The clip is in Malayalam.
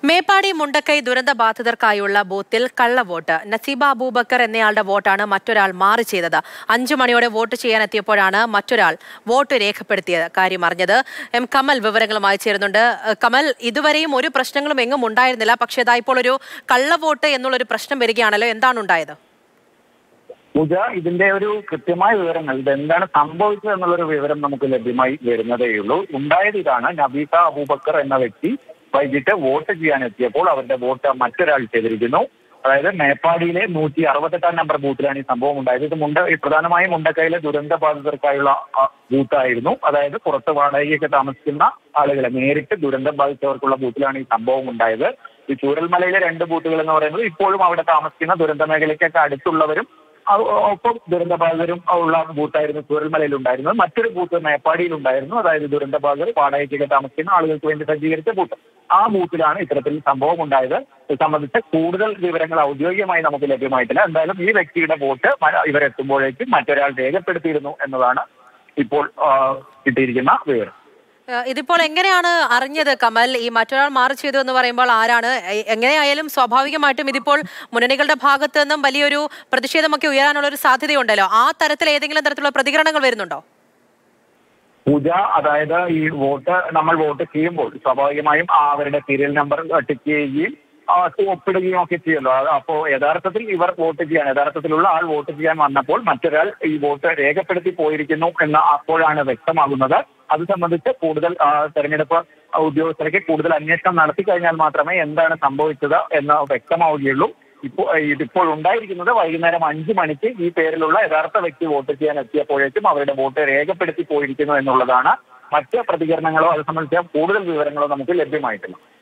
മേപ്പാടി മുണ്ടക്കൈ ദുരന്ത ബാധിതർക്കായുള്ള ബൂത്തിൽ കള്ളവോട്ട് നസീബ അബൂബക്കർ എന്നയാളുടെ വോട്ടാണ് മറ്റൊരാൾ മാറി ചെയ്തത് അഞ്ചു മണിയോടെ വോട്ട് ചെയ്യാനെത്തിയപ്പോഴാണ് മറ്റൊരാൾ വോട്ട് രേഖപ്പെടുത്തിയ കാര്യം അറിഞ്ഞത് എം കമൽ വിവരങ്ങളുമായി ചേരുന്നുണ്ട് ഏഹ് കമൽ ഇതുവരെയും ഒരു പ്രശ്നങ്ങളും എങ്ങും ഉണ്ടായിരുന്നില്ല പക്ഷേ ഇതാ ഇപ്പോൾ ഒരു കള്ളവോട്ട് എന്നുള്ളൊരു പ്രശ്നം വരികയാണല്ലോ എന്താണ് ഉണ്ടായത് പൂജ ഇതിന്റെ ഒരു കൃത്യമായ വിവരങ്ങൾ ഇത് എന്താണ് സംഭവിച്ചത് എന്നുള്ളൊരു വിവരം നമുക്ക് ലഭ്യമായി വരുന്നതേയുള്ളൂ ഉണ്ടായത് ഇതാണ് നബീസ അബൂബക്കർ എന്ന വ്യക്തി വൈകിട്ട് വോട്ട് ചെയ്യാൻ എത്തിയപ്പോൾ അവരുടെ വോട്ട് മറ്റൊരാൾ ചെയ്തിരിക്കുന്നു അതായത് മേപ്പാടിയിലെ നൂറ്റി അറുപത്തെട്ടാം നമ്പർ ബൂത്തിലാണ് ഈ സംഭവം ഉണ്ടായത് ഇത് മുണ്ട ഈ പ്രധാനമായും മുണ്ടക്കയിലെ ദുരന്ത ബാധിതർക്കായുള്ള ആ, ബൂത്തായിരുന്നു അതായത് പുറത്ത് വാടകയ്ക്ക് താമസിക്കുന്ന ആളുകളെ നേരിട്ട് ദുരന്തം ബാധിച്ചവർക്കുള്ള ബൂത്തിലാണ് ഈ സംഭവം ഉണ്ടായത് ഈ ചൂരൽമലയിലെ രണ്ട് ബൂത്തുകൾ എന്ന് പറയുന്നത് ഇപ്പോഴും അവിടെ താമസിക്കുന്ന ദുരന്ത മേഖലയ്ക്കൊക്കെ അടുത്തുള്ളവരും ആ, ഒപ്പം ദുരന്തബാധിതരും ഉള്ള ബൂത്തായിരുന്നു ചൂരൽമലയിൽ ഉണ്ടായിരുന്നത് മറ്റൊരു ബൂത്ത് മേപ്പാടിയിൽ ഉണ്ടായിരുന്നു അതായത് ദുരന്തബാധിതർ വാടകയ്ക്കൊക്കെ താമസിക്കുന്ന ആളുകൾക്ക് വേണ്ടി സജ്ജീകരിച്ച ബൂത്ത് ആ ബൂത്തിലാണ് ഇത്തരത്തിൽ സംഭവം ഉണ്ടായത് ഇത് സംബന്ധിച്ച് കൂടുതൽ വിവരങ്ങൾ ഔദ്യോഗികമായി നമുക്ക് ലഭ്യമായിട്ടില്ല എന്തായാലും ഈ വ്യക്തിയുടെ വോട്ട് മ- ഇവരെത്തുമ്പോഴേക്കും മറ്റൊരാൾ രേഖപ്പെടുത്തിയിരുന്നു എന്നതാണ് ഇപ്പോൾ ആ, കിട്ടിയിരിക്കുന്ന വിവരം ഏഹ് ഇതിപ്പോൾ എങ്ങനെയാണ് അറിഞ്ഞത് കമൽ ഈ മറ്റൊരാൾ മാറി ചെയ്തു എന്ന് പറയുമ്പോൾ ആരാണ് എ- എങ്ങനെയായാലും സ്വാഭാവികമായിട്ടും ഇതിപ്പോൾ മുന്നണികളുടെ ഭാഗത്തു നിന്നും വലിയൊരു പ്രതിഷേധമൊക്കെ ഉയരാനുള്ള ഒരു സാധ്യതയുണ്ടല്ലോ ആ തരത്തിൽ ഏതെങ്കിലും തരത്തിലുള്ള പ്രതികരണങ്ങൾ വരുന്നുണ്ടോ പൂജ അതായത് ഈ വോട്ട് നമ്മൾ വോട്ട് ചെയ്യുമ്പോൾ സ്വാഭാവികമായും ആ അവരുടെ സീരിയൽ നമ്പർ ടിക്ക് ചെയ്യുകയും ആ, ഒപ്പിടുകയും ഒക്കെ ചെയ്യുമല്ലോ അത് അപ്പോ യഥാർത്ഥത്തിൽ ഇവർ വോട്ട് ചെയ്യാൻ യഥാർത്ഥത്തിലുള്ള ആൾ വോട്ട് ചെയ്യാൻ വന്നപ്പോൾ മറ്റൊരാൾ ഈ വോട്ട് രേഖപ്പെടുത്തി പോയിരിക്കുന്നു എന്ന് അപ്പോഴാണ് വ്യക്തമാകുന്നത് അത് സംബന്ധിച്ച് കൂടുതൽ ആ, തെരഞ്ഞെടുപ്പ് ഉദ്യോഗസ്ഥർക്ക് കൂടുതൽ അന്വേഷണം നടത്തി കഴിഞ്ഞാൽ മാത്രമേ എന്താണ് സംഭവിച്ചത് എന്ന് വ്യക്തമാവുകയുള്ളൂ ഇപ്പോൾ ഇതിപ്പോൾ ഉണ്ടായിരിക്കുന്നത് വൈകുന്നേരം അഞ്ചു മണിക്ക് ഈ പേരിലുള്ള യഥാർത്ഥ വ്യക്തി വോട്ട് ചെയ്യാൻ എത്തിയപ്പോഴേക്കും അവരുടെ വോട്ട് രേഖപ്പെടുത്തി പോയിരിക്കുന്നു എന്നുള്ളതാണ് മറ്റ് പ്രതികരണങ്ങളോ അത് സംബന്ധിച്ച കൂടുതൽ വിവരങ്ങളോ നമുക്ക് ലഭ്യമായിട്ടില്ല